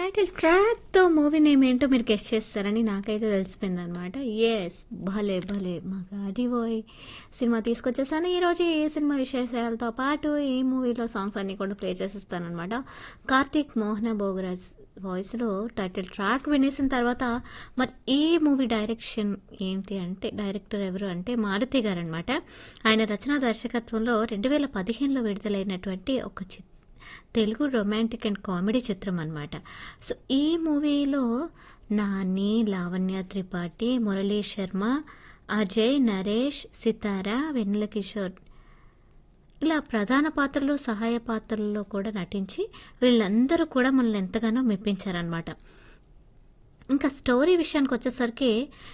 title ట్రాక్తో movie name ఏంటో మీరు guest చేస్తారని నాకైతే తెలిసిపోయింది అనమాట ఎస్ భలే భలే మగాడి పోయ్ సినిమా తీసుకొచ్చేసాను ఈరోజు ఈ సినిమా విశేషాలతో పాటు ఈ మూవీలో సాంగ్స్ అన్ని కూడా ప్లే చేసేస్తానమాట కార్తీక్ మోహన భోగరాజ్ వాయిస్లో టైటిల్ ట్రాక్ వినేసిన తర్వాత మరి ఈ మూవీ డైరెక్షన్ ఏంటి అంటే డైరెక్టర్ ఎవరు అంటే మారుతి గారు అనమాట ఆయన రచనా దర్శకత్వంలో రెండు వేల పదిహేనులో విడుదలైనటువంటి ఒక చిత్రం తెలుగు రొమాంటిక్ అండ్ కామెడీ చిత్రం అనమాట సో ఈ మూవీలో నాని లావణ్య త్రిపాఠి మురళీ శర్మ అజయ్ నరేష్ సితారా వెన్నెల కిషోర్ ఇలా ప్రధాన పాత్రలు సహాయ పాత్రల్లో కూడా నటించి వీళ్ళందరూ కూడా మనల్ని ఎంతగానో మెప్పించారనమాట ఇంకా స్టోరీ విషయానికి వచ్చేసరికి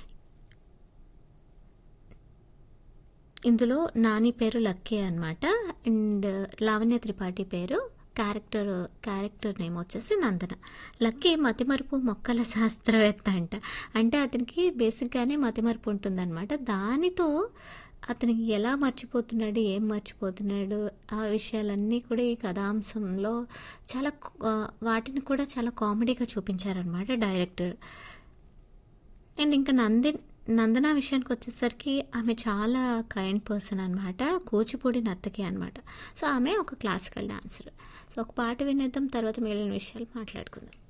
ఇందులో నాని పేరు లక్కీ అనమాట అండ్ లావణ్య త్రిపాఠి పేరు క్యారెక్టర్ క్యారెక్టర్ నేమ్ వచ్చేసి నందన లక్కీ మతిమరుపు మొక్కల శాస్త్రవేత్త అంట అంటే అతనికి బేసిక్గానే మతిమరుపు ఉంటుందన్నమాట దానితో అతనికి ఎలా మర్చిపోతున్నాడు ఏం మర్చిపోతున్నాడు ఆ విషయాలన్నీ కూడా ఈ కథాంశంలో చాలా ఆ, వాటిని కూడా చాలా కామెడీగా చూపించారనమాట డైరెక్టర్ అండ్ ఇంకా నంది నందన విషయానికి వచ్చేసరికి ఆమె చాలా కైండ్ పర్సన్ అనమాట కూచిపూడి నర్తకి అనమాట సో ఆమె ఒక క్లాసికల్ డాన్సర్ సో ఒక పాట వినేద్దాం తర్వాత మిగిలిన విషయాలు మాట్లాడుకుందాం